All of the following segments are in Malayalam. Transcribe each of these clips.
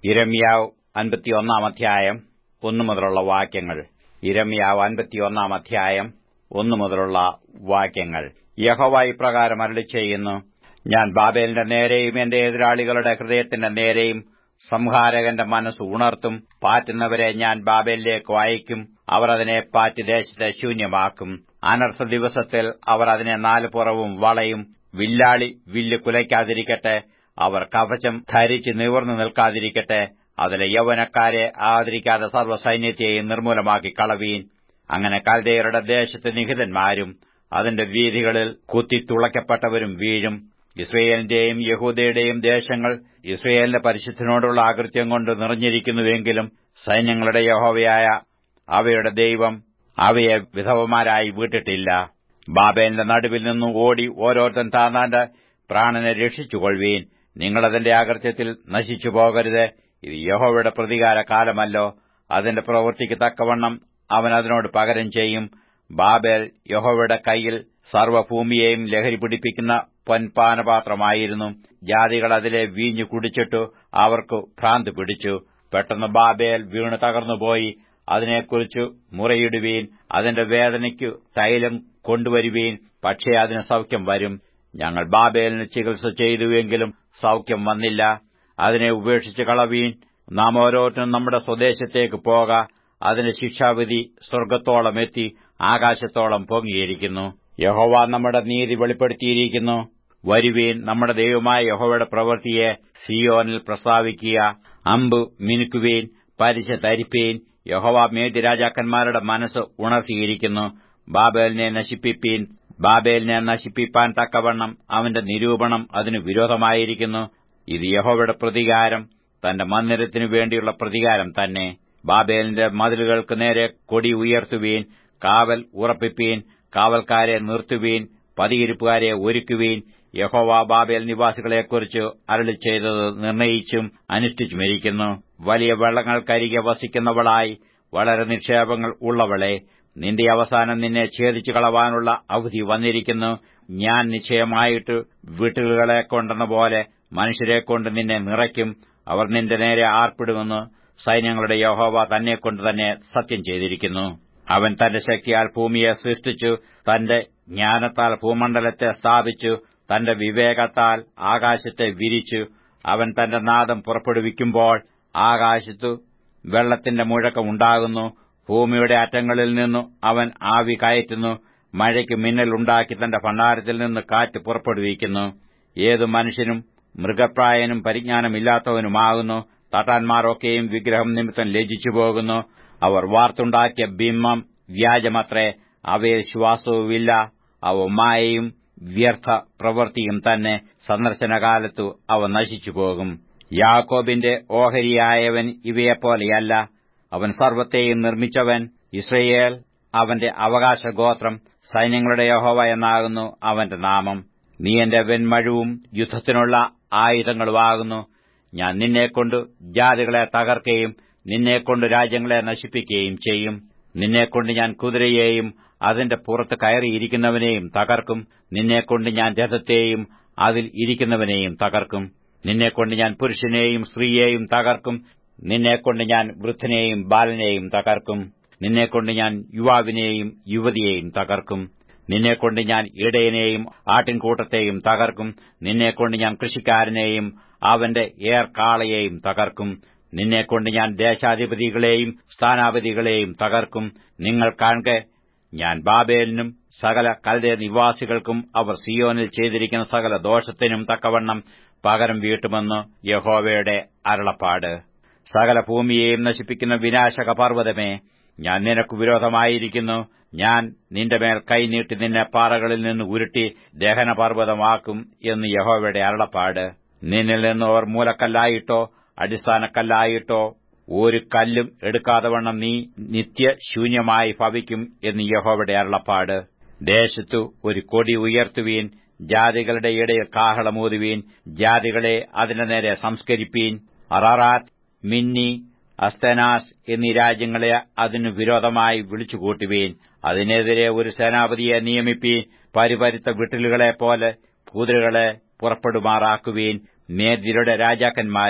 ഇരമ്യാവ് അൻപത്തിയൊന്നാം അധ്യായം ഒന്നു മുതലുള്ള വാക്യങ്ങൾ ഇരമ്യാവ് അൻപത്തിയൊന്നാം അധ്യായം ഒന്നു മുതലുള്ള വാക്യങ്ങൾ യഹോവ ഇപ്രകാരം അരളി ചെയ്യുന്നു ഞാൻ ബാബേലിന്റെ നേരെയും എന്റെ എതിരാളികളുടെ ഹൃദയത്തിന്റെ നേരെയും സംഹാരകന്റെ മനസ്സ് ഉണർത്തും പാറ്റുന്നവരെ ഞാൻ ബാബേലിലേക്ക് അയക്കും അവർ അതിനെ പാറ്റി ദേശത്തെ ശൂന്യമാക്കും അനർത്ഥ ദിവസത്തിൽ അവർ അതിനെ നാല് പുറവും വളയും വില്ലാളി വില്ല് കുലയ്ക്കാതിരിക്കട്ടെ അവർ കവചം ധരിച്ച് നിവർന്നു നിൽക്കാതിരിക്കട്ടെ അതിലെ യൗവനക്കാരെ ആദരിക്കാതെ സർവ്വസൈന്യത്തെയും നിർമ്മൂലമാക്കി കളവീൻ അങ്ങനെ കൽദയരുടെ ദേശത്ത് നിഹിതന്മാരും അതിന്റെ വീഥികളിൽ കുത്തിത്തുളയ്ക്കപ്പെട്ടവരും വീഴും ഇസ്രയേലിന്റെയും യഹൂദയുടെയും ദേശങ്ങൾ ഇസ്രയേലിന്റെ പരിശുദ്ധനോടുള്ള ആകൃത്യം കൊണ്ട് നിറഞ്ഞിരിക്കുന്നുവെങ്കിലും സൈന്യങ്ങളുടെ യഹോവയായ അവയുടെ ദൈവം അവയെ വിധവമാരായി വീട്ടിട്ടില്ല ബാബേലിന്റെ നടുവിൽ നിന്നും ഓടി ഓരോരുത്തൻ താന്നാന്റെ പ്രാണനെ രക്ഷിച്ചുകൊള്ളുവീൻ നിങ്ങളതിന്റെ ആകൃത്യത്തിൽ നശിച്ചു പോകരുത് ഇത് യഹോവയുടെ പ്രതികാര കാലമല്ലോ അതിന്റെ പ്രവൃത്തിക്ക് തക്കവണ്ണം അവൻ അതിനോട് പകരം ചെയ്യും ബാബേൽ യഹോവയുടെ കൈയിൽ സർവ്വഭൂമിയെയും ലഹരി പിടിപ്പിക്കുന്ന പൊൻപാനപാത്രമായിരുന്നു ജാതികൾ അതിലെ വീഞ്ഞു കുടിച്ചിട്ടു അവർക്ക് ഭ്രാന്ത് പിടിച്ചു പെട്ടെന്ന് ബാബേൽ വീണ് തകർന്നുപോയി അതിനെക്കുറിച്ച് മുറയിടുവീൻ അതിന്റെ വേദനയ്ക്കു തൈലം കൊണ്ടുവരുവീൻ പക്ഷേ അതിന് സൗഖ്യം വരും ഞങ്ങൾ ബാബേലിന് ചികിത്സ ചെയ്തുവെങ്കിലും സൗഖ്യം വന്നില്ല അതിനെ ഉപേക്ഷിച്ച് കളവീൻ നാം ഓരോരുത്തരും നമ്മുടെ സ്വദേശത്തേക്ക് പോക അതിന് ശിക്ഷാവിധി സ്വർഗത്തോളം എത്തി ആകാശത്തോളം പൊങ്ങിയിരിക്കുന്നു യഹോവ നമ്മുടെ നീതി വെളിപ്പെടുത്തിയിരിക്കുന്നു വരുവീൻ നമ്മുടെ ദൈവമായ യഹോവയുടെ പ്രവൃത്തിയെ സിയോനിൽ പ്രസ്താവിക്കുക അമ്പ് മിനുക്കുവീൻ പരിശ തരിപ്പീൻ യഹോവ മേദ്യ രാജാക്കന്മാരുടെ മനസ്സ് ഉണർത്തിയിരിക്കുന്നു ബാബേലിനെ നശിപ്പിപ്പീൻ ബാബേലിനെ നശിപ്പിപ്പാൻ തക്കവണ്ണം അവന്റെ നിരൂപണം അതിനു വിരോധമായിരിക്കുന്നു ഇത് യഹോവയുടെ പ്രതികാരം തന്റെ മന്ദിരത്തിനു വേണ്ടിയുള്ള പ്രതികാരം തന്നെ ബാബേലിന്റെ മതിലുകൾക്ക് നേരെ കൊടി ഉയർത്തുവീൻ കാവൽ ഉറപ്പിപ്പീൻ കാവൽക്കാരെ നിർത്തുവീൻ പതിയിരിപ്പുകാരെ ഒരുക്കുവീൻ യഹോവ ബാബേൽ നിവാസികളെക്കുറിച്ച് അരളി ചെയ്തത് നിർണയിച്ചും അനുഷ്ഠിച്ചുമിരിക്കുന്നു വലിയ വെള്ളങ്ങൾക്കരികെ വസിക്കുന്നവളായി വളരെ നിക്ഷേപങ്ങൾ ഉള്ളവളെ നിന്റെ അവസാനം നിന്നെ ഛേദിച്ചു കളവാനുള്ള അവധി വന്നിരിക്കുന്നു ഞാൻ നിശ്ചയമായിട്ട് വീട്ടുകളെ കൊണ്ടെന്ന പോലെ മനുഷ്യരെക്കൊണ്ട് നിന്നെ നിറയ്ക്കും അവർ നിന്റെ നേരെ ആർപ്പിടുമെന്ന് സൈന്യങ്ങളുടെ യഹോവ തന്നെക്കൊണ്ട് തന്നെ സത്യം ചെയ്തിരിക്കുന്നു അവൻ തന്റെ ശക്തിയാൽ ഭൂമിയെ സൃഷ്ടിച്ചു തന്റെ ജ്ഞാനത്താൽ ഭൂമണ്ഡലത്തെ സ്ഥാപിച്ചു തന്റെ വിവേകത്താൽ ആകാശത്തെ വിരിച്ചു അവൻ തന്റെ നാദം പുറപ്പെടുവിക്കുമ്പോൾ ആകാശത്തു വെള്ളത്തിന്റെ മുഴക്കം ഉണ്ടാകുന്നു ഭൂമിയുടെ അറ്റങ്ങളിൽ നിന്നു അവൻ ആവി കയറ്റുന്നു മഴയ്ക്ക് മിന്നലുണ്ടാക്കി തന്റെ ഭണ്ഡാരത്തിൽ നിന്ന് കാറ്റ് പുറപ്പെടുവിക്കുന്നു ഏതു മനുഷ്യനും മൃഗപ്രായനും പരിജ്ഞാനമില്ലാത്തവനുമാകുന്നു തട്ടാന്മാരൊക്കെയും വിഗ്രഹം നിമിത്തം ലജിച്ചു പോകുന്നു അവർ വാർത്തുണ്ടാക്കിയ ബിംബം വ്യാജമത്രേ അവയിൽ ശ്വാസവുമില്ല അവ മായയും വ്യർത്ഥ പ്രവൃത്തിയും തന്നെ സന്ദർശനകാലത്തു അവ നശിച്ചുപോകും യാക്കോബിന്റെ ഓഹരിയായവൻ ഇവയെപ്പോലെയല്ല അവൻ സർവത്തെയും നിർമ്മിച്ചവൻ ഇസ്രയേൽ അവന്റെ അവകാശഗോത്രം സൈന്യങ്ങളുടെ യഹോവ എന്നാകുന്നു അവന്റെ നാമം നീ എന്റെ വെൺമഴവും യുദ്ധത്തിനുള്ള ആയുധങ്ങളുമാകുന്നു ഞാൻ നിന്നെക്കൊണ്ട് ജാതികളെ തകർക്കുകയും നിന്നെക്കൊണ്ട് രാജ്യങ്ങളെ നശിപ്പിക്കുകയും ചെയ്യും നിന്നെക്കൊണ്ട് ഞാൻ കുതിരയെയും അതിന്റെ പുറത്ത് കയറിയിരിക്കുന്നവനെയും തകർക്കും നിന്നെക്കൊണ്ട് ഞാൻ രഥത്തെയും അതിൽ ഇരിക്കുന്നവനെയും തകർക്കും നിന്നെക്കൊണ്ട് ഞാൻ പുരുഷനെയും സ്ത്രീയെയും തകർക്കും നിന്നെക്കൊണ്ട് ഞാൻ വൃദ്ധനെയും ബാലനെയും തകർക്കും നിന്നെക്കൊണ്ട് ഞാൻ യുവാവിനെയും യുവതിയെയും തകർക്കും നിന്നെക്കൊണ്ട് ഞാൻ ഇടയനെയും ആട്ടിൻകൂട്ടത്തെയും തകർക്കും നിന്നെക്കൊണ്ട് ഞാൻ കൃഷിക്കാരനെയും അവന്റെ ഏർക്കാളയെയും തകർക്കും നിന്നെക്കൊണ്ട് ഞാൻ ദേശാധിപതികളെയും സ്ഥാനാപതികളെയും തകർക്കും നിങ്ങൾ കാണുക ഞാൻ ബാബേലിനും സകല കൽദേ നിവാസികൾക്കും അവർ സിയോനിൽ ചെയ്തിരിക്കുന്ന സകല ദോഷത്തിനും തക്കവണ്ണം പകരം വീട്ടുമെന്ന് യഹോവയുടെ അരുളപ്പാട് സകല ഭൂമിയെയും നശിപ്പിക്കുന്ന വിനാശക പർവ്വതമേ ഞാൻ നിനക്ക് വിരോധമായിരിക്കുന്നു ഞാൻ നിന്റെ മേൽ കൈനീട്ടി നിന്നെ പാറകളിൽ നിന്ന് ഉരുട്ടി ദഹനപർവ്വതമാക്കും എന്ന് യഹോവയുടെ അരുളപ്പാട് നിന്നിൽ നിന്ന് അവർ മൂലക്കല്ലായിട്ടോ അടിസ്ഥാനക്കല്ലായിട്ടോ ഒരു കല്ലും എടുക്കാതെ വണ്ണം നീ നിത്യശൂന്യമായി ഭവിക്കും എന്ന് യഹോവയുടെ അരുളപ്പാട് ദേശത്തു ഒരു കൊടി ഉയർത്തുവീൻ ജാതികളുടെ ഇടയിൽ കാഹളമൂതുവീൻ ജാതികളെ അതിന്റെ നേരെ സംസ്കരിപ്പീൻ അറാറാത്ത് മിന്നി അസ്തനാസ് എന്നീ രാജ്യങ്ങളെ അതിനു വിരോധമായി വിളിച്ചുകൂട്ടുവീൻ അതിനെതിരെ ഒരു സേനാപതിയെ നിയമിപ്പീൻ പരിപരുത്ത വിട്ടിലുകളെപ്പോലെ കുതിരകളെ പുറപ്പെടുമാറാക്കുവീൻ മേദ്യരുടെ രാജാക്കന്മാരും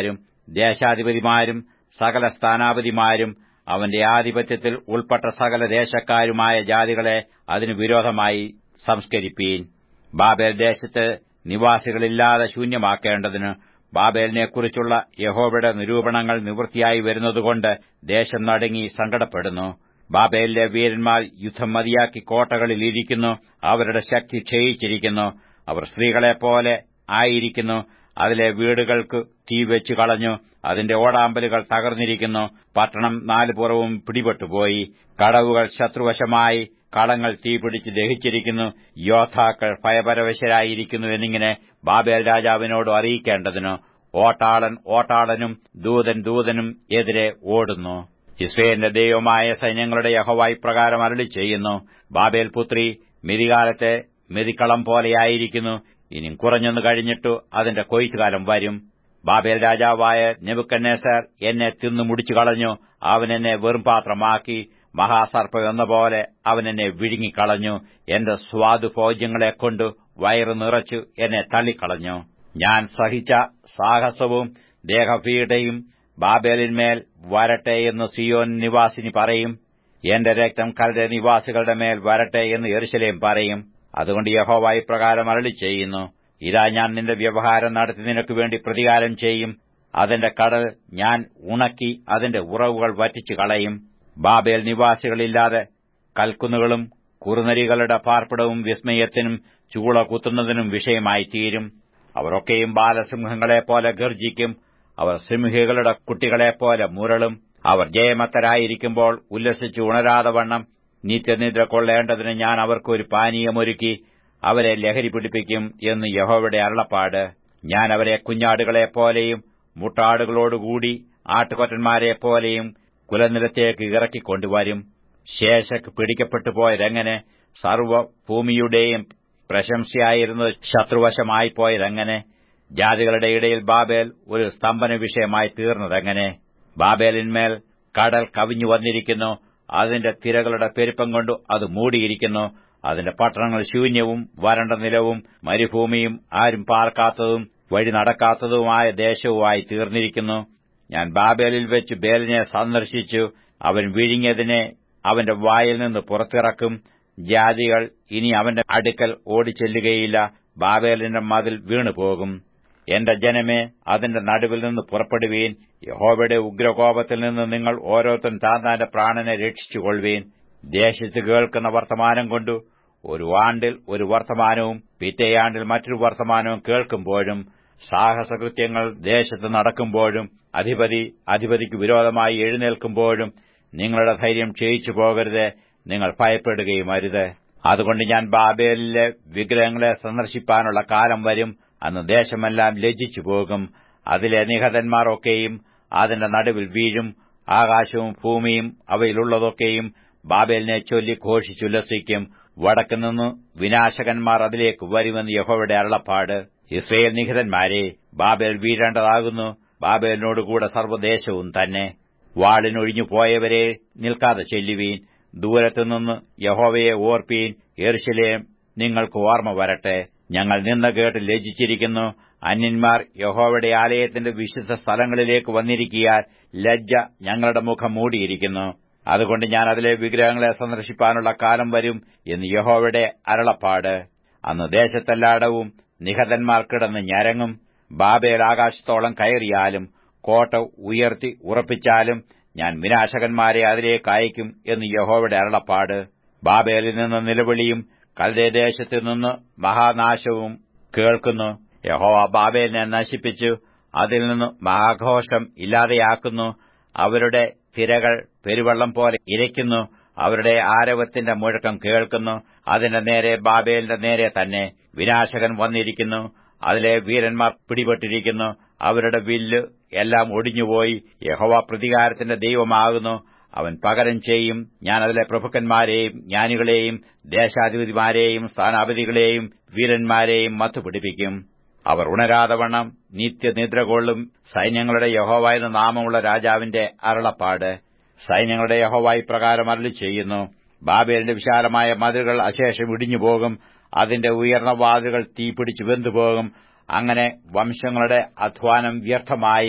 ദേശാധിപതിമാരും സകല സ്ഥാനാപതിമാരും അവന്റെ ആധിപത്യത്തിൽ ഉൾപ്പെട്ട സകല ദേശക്കാരുമായ ജാതികളെ അതിനു വിരോധമായി സംസ്കരിപ്പീൻ ബാബേൽ ദേശത്ത് നിവാസികളില്ലാതെ ശൂന്യമാക്കേണ്ടതിന് ബാബേലിനെക്കുറിച്ചുള്ള യഹോവയുടെ നിരൂപണങ്ങൾ നിവൃത്തിയായി വരുന്നതുകൊണ്ട് ദേശം നടുങ്ങി സങ്കടപ്പെടുന്നു ബാബേലിലെ വീരന്മാർ യുദ്ധം മതിയാക്കി കോട്ടകളിൽ ഇരിക്കുന്നു അവരുടെ ശക്തി ക്ഷയിച്ചിരിക്കുന്നു അവർ സ്ത്രീകളെപ്പോലെ ആയിരിക്കുന്നു അതിലെ വീടുകൾക്ക് തീ വെച്ചു കളഞ്ഞു അതിന്റെ ഓടാമ്പലുകൾ തകർന്നിരിക്കുന്നു പട്ടണം നാലുപുറവും പിടിപെട്ടുപോയി കടവുകൾ ശത്രുവശമായി കളങ്ങൾ തീപിടിച്ച് ദഹിച്ചിരിക്കുന്നു യോദ്ധാക്കൾ ഭയപരവശരായിരിക്കുന്നു എന്നിങ്ങനെ ബാബേൽ രാജാവിനോട് അറിയിക്കേണ്ടതിന് ഓട്ടാളൻ ഓട്ടാളനും ദൂതൻ ദൂതനും എതിരെ ഓടുന്നു ഇസ്രയേലിന്റെ ദൈവമായ സൈന്യങ്ങളുടെ യഹോവായി പ്രകാരം അരളി ചെയ്യുന്നു ബാബേൽ പുത്രി മിതികാലത്തെ മെതിക്കളം പോലെയായിരിക്കുന്നു ഇനി കുറഞ്ഞൊന്നു കഴിഞ്ഞിട്ടു അതിന്റെ കൊയ്ത്തുകാലം വരും ബാബേൽ രാജാവായ നെബുക്കന്നേസർ എന്നെ തിന്നു മുടിച്ചു കളഞ്ഞു അവൻ എന്നെ വെറും പാത്രമാക്കി മഹാസർപ്പം എന്ന പോലെ അവൻ എന്നെ വിഴുങ്ങിക്കളഞ്ഞു എന്റെ സ്വാദുഭോജ്യങ്ങളെ കൊണ്ട് വയറ് നിറച്ചു എന്നെ തള്ളിക്കളഞ്ഞു ഞാൻ സഹിച്ച സാഹസവും ദേഹപീഡയും ബാബേലിന്മേൽ വരട്ടെ എന്ന് സിയോൻ നിവാസിനി പറയും എന്റെ രക്തം കൽദ നിവാസികളുടെ മേൽ വരട്ടെ എന്ന് എറുശലേം പറയും അതുകൊണ്ട് യഹോവായി പ്രകാരം അരളി ചെയ്യുന്നു ഇതാ ഞാൻ നിന്റെ വ്യവഹാരം നടത്തി നിനക്ക് വേണ്ടി പ്രതികാരം ചെയ്യും അതിന്റെ കടൽ ഞാൻ ഉണക്കി അതിന്റെ ഉറവുകൾ വറ്റിച്ചു കളയും ബാബേൽ നിവാസികളില്ലാതെ കൽക്കുന്നുകളും കുറുനരികളുടെ പാർപ്പിടവും വിസ്മയത്തിനും ചൂള കുത്തുന്നതിനും വിഷയമായി തീരും അവരൊക്കെയും ബാലസിംഹങ്ങളെപ്പോലെ ഗർജിക്കും അവർ സിംഹികളുടെ കുട്ടികളെപ്പോലെ മുരളും അവർ ജയമത്തരായിരിക്കുമ്പോൾ ഉല്ലസിച്ച് ഉണരാതെ വണ്ണം നിത്യനിദ്ര കൊള്ളേണ്ടതിന് ഞാൻ അവർക്കൊരു പാനീയമൊരുക്കി അവരെ ലഹരി പിടിപ്പിക്കും എന്ന് യഹോവയുടെ അരുളപ്പാട് ഞാൻ അവരെ കുഞ്ഞാടുകളെപ്പോലെയും മുട്ടാടുകളോടുകൂടി ആട്ടുകൊറ്റന്മാരെപ്പോലെയും കുലനിലത്തേക്ക് ഇറക്കിക്കൊണ്ടുവരും ശേഷക്ക് പിടിക്കപ്പെട്ടു പോയതെങ്ങനെ സർവ്വഭൂമിയുടെയും പ്രശംസയായിരുന്നത് ശത്രുവശമായി പോയതെങ്ങനെ ജാതികളുടെ ഇടയിൽ ബാബേൽ ഒരു സ്തംഭന വിഷയമായി തീർന്നതെങ്ങനെ ബാബേലിന്മേൽ കടൽ കവിഞ്ഞു വന്നിരിക്കുന്നു അതിന്റെ തിരകളുടെ പെരുപ്പം കൊണ്ട് അത് മൂടിയിരിക്കുന്നു അതിന്റെ പട്ടണങ്ങൾ ശൂന്യവും വരണ്ട നിലവും മരുഭൂമിയും ആരും പാർക്കാത്തതും വഴി നടക്കാത്തതുമായ ദേശവുമായി തീർന്നിരിക്കുന്നു ഞാൻ ബാബേലിൽ വെച്ച് ബേലിനെ സന്ദർശിച്ചു അവൻ വിഴിഞ്ഞതിനെ അവന്റെ വായിൽ നിന്ന് പുറത്തിറക്കും ജാതികൾ ഇനി അവന്റെ അടുക്കൽ ഓടിച്ചെല്ലുകയില്ല ബാബേലിന്റെ മതിൽ വീണുപോകും എന്റെ ജനമേ അതിന്റെ നടുവിൽ നിന്ന് പുറപ്പെടുവീൻ യഹോവയുടെ ഉഗ്രകോപത്തിൽ നിന്ന് നിങ്ങൾ ഓരോരുത്തൻ താന്താന്റെ പ്രാണനെ രക്ഷിച്ചുകൊള്ളുവീൻ ദേശത്ത് കേൾക്കുന്ന വർത്തമാനം കൊണ്ടു ഒരു ആണ്ടിൽ ഒരു വർത്തമാനവും പിറ്റേയാണ്ടിൽ മറ്റൊരു വർത്തമാനവും കേൾക്കുമ്പോഴും സാഹസകൃത്യങ്ങൾ ദേശത്ത് നടക്കുമ്പോഴും അധിപതി അധിപതിക്ക് വിരോധമായി എഴുന്നേൽക്കുമ്പോഴും നിങ്ങളുടെ ധൈര്യം ക്ഷയിച്ചു പോകരുത് നിങ്ങൾ ഭയപ്പെടുകയും അരുത് അതുകൊണ്ട് ഞാൻ ബാബേലിലെ വിഗ്രഹങ്ങളെ സന്ദർശിപ്പാനുള്ള കാലം വരും അന്ന് ദേശമെല്ലാം ലജ്ജിച്ചു പോകും അതിലെ നിഹതന്മാരൊക്കെയും അതിന്റെ നടുവിൽ വീഴും ആകാശവും ഭൂമിയും അവയിലുള്ളതൊക്കെയും ബാബേലിനെ ചൊല്ലി ഘോഷിച്ചുല്ലസിക്കും വടക്കുനിന്ന് വിനാശകന്മാർ അതിലേക്ക് വരുമെന്ന് യഹോവയുടെ അരുളപ്പാട് ഇസ്രയേൽ നിഹിതന്മാരെ ബാബേൽ വീഴേണ്ടതാകുന്നു ബാബേലിനോടുകൂടെ സർവ്വദേശവും തന്നെ വാളിനൊഴിഞ്ഞു പോയവരെ നിൽക്കാതെ ചെല്ലുവീൻ ദൂരത്തുനിന്ന് യഹോവയെ ഓർപ്പീൻ എർശിലേം നിങ്ങൾക്ക് ഓർമ്മ വരട്ടെ ഞങ്ങൾ നിന്ന കേട്ട് ലജ്ജിച്ചിരിക്കുന്നു അന്യന്മാർ യഹോവയുടെ ആലയത്തിന്റെ വിശുദ്ധ സ്ഥലങ്ങളിലേക്ക് വന്നിരിക്കിയാൽ ലജ്ജ ഞങ്ങളുടെ മുഖം മൂടിയിരിക്കുന്നു അതുകൊണ്ട് ഞാൻ അതിലെ വിഗ്രഹങ്ങളെ സന്ദർശിപ്പാനുള്ള കാലം വരും എന്ന് യഹോവയുടെ അരളപ്പാട് അന്ന് ദേശത്തെല്ലായിടവും നിഹതന്മാർ കിടന്ന് ഞരങ്ങും ബാബേൽ ആകാശത്തോളം കയറിയാലും കോട്ട ഉയർത്തി ഉറപ്പിച്ചാലും ഞാൻ വിനാശകന്മാരെ അതിലേക്ക് അയക്കും എന്ന് യഹോവയുടെ അരുളപ്പാട് ബാബേലിൽ നിന്ന് നിലവിളിയും കൽദേദേശത്തു നിന്ന് മഹാനാശവും കേൾക്കുന്നു യഹോവ ബാബേലിനെ നശിപ്പിച്ചു അതിൽ നിന്ന് മഹാഘോഷം ഇല്ലാതെയാക്കുന്നു അവരുടെ തിരകൾ പെരുവെള്ളം പോലെ ഇരയ്ക്കുന്നു അവരുടെ ആരവത്തിന്റെ മുഴക്കം കേൾക്കുന്നു അതിന്റെ നേരെ ബാബേലിന്റെ നേരെ തന്നെ വിനാശകൻ വന്നിരിക്കുന്നു അതിലെ വീരന്മാർ പിടിപെട്ടിരിക്കുന്നു അവരുടെ വില്ല് എല്ലാം ഒടിഞ്ഞുപോയി യഹോവ പ്രതികാരത്തിന്റെ ദൈവമാകുന്നു അവൻ പകരം ചെയ്യും ഞാൻ അതിലെ പ്രഭുക്കന്മാരെയും ജ്ഞാനികളെയും ദേശാധിപതിമാരെയും സ്ഥാനാപതികളെയും വീരന്മാരെയും മത്തുപിടിപ്പിക്കും അവർ ഉണരാതവണ്ണം നിത്യനിദ്ര കൊള്ളും സൈന്യങ്ങളുടെ യഹോവായെന്ന നാമമുള്ള രാജാവിന്റെ അരുളപ്പാട് സൈന്യങ്ങളുടെ യഹോവായി പ്രകാരം അരളി ചെയ്യുന്നു ബാബേലിന്റെ വിശാലമായ മതിലുകൾ അശേഷം ഇടിഞ്ഞുപോകും അതിന്റെ ഉയർന്ന വാതിലുകൾ തീപിടിച്ച് വെന്തുപോകും അങ്ങനെ വംശങ്ങളുടെ അധ്വാനം വ്യർത്ഥമായും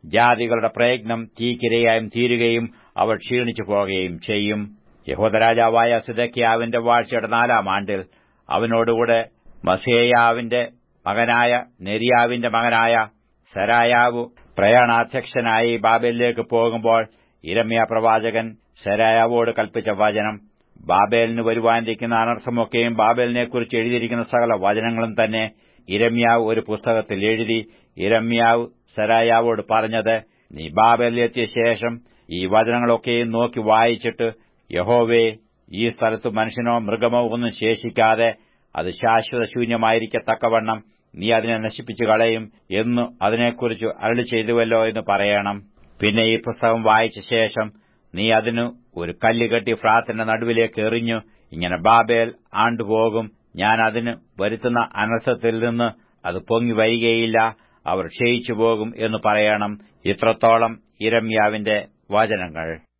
ജാതികളുടെ പ്രയത്നം തീക്കിരയായും തീരുകയും അവർ ക്ഷീണിച്ചു പോകുകയും ചെയ്യും യഹോദരാജാവായ സിദക്കിയാവിന്റെ വാഴ്ചയുടെ നാലാം ആണ്ടിൽ അവനോടുകൂടെ മസേയാവിന്റെ മകനായ നെരിയാവിന്റെ മകനായ സരായാവു പ്രയാണാധ്യക്ഷനായി ബാബേലിലേക്ക് പോകുമ്പോൾ ഇരമ്യ പ്രവാചകൻ സരായാവോട് കൽപ്പിച്ച വചനം ബാബേലിന് വരുവാനിരിക്കുന്ന അനർത്ഥമൊക്കെയും ബാബേലിനെക്കുറിച്ച് എഴുതിയിരിക്കുന്ന സകല വചനങ്ങളും തന്നെ ഇരമ്യാവ് ഒരു പുസ്തകത്തിൽ എഴുതി ഇരമ്യാവ് സരായാവോട് പറഞ്ഞത് നീ ബാബേലിലെത്തിയ ശേഷം ഈ വചനങ്ങളൊക്കെയും നോക്കി വായിച്ചിട്ട് യഹോവേ ഈ സ്ഥലത്ത് മനുഷ്യനോ മൃഗമോ ഒന്നും ശേഷിക്കാതെ അത് ശാശ്വത ശൂന്യമായിരിക്കത്തക്കവണ്ണം നീ അതിനെ നശിപ്പിച്ചു കളയും എന്ന് അതിനെക്കുറിച്ച് അരളി ചെയ്തുവല്ലോ എന്ന് പറയണം പിന്നെ ഈ പുസ്തകം വായിച്ച ശേഷം നീ അതിനു ഒരു കല്ല് കെട്ടി ഫ്രാത്തിന്റെ നടുവിലേക്ക് എറിഞ്ഞു ഇങ്ങനെ ബാബേൽ ആണ്ടുപോകും ഞാൻ അതിന് വരുത്തുന്ന അനർത്ഥത്തിൽ നിന്ന് അത് പൊങ്ങി വരികയില്ല അവർ ക്ഷയിച്ചു പോകും എന്ന് പറയണം ഇത്രത്തോളം ഇരമ്യാവിന്റെ വചനങ്ങൾ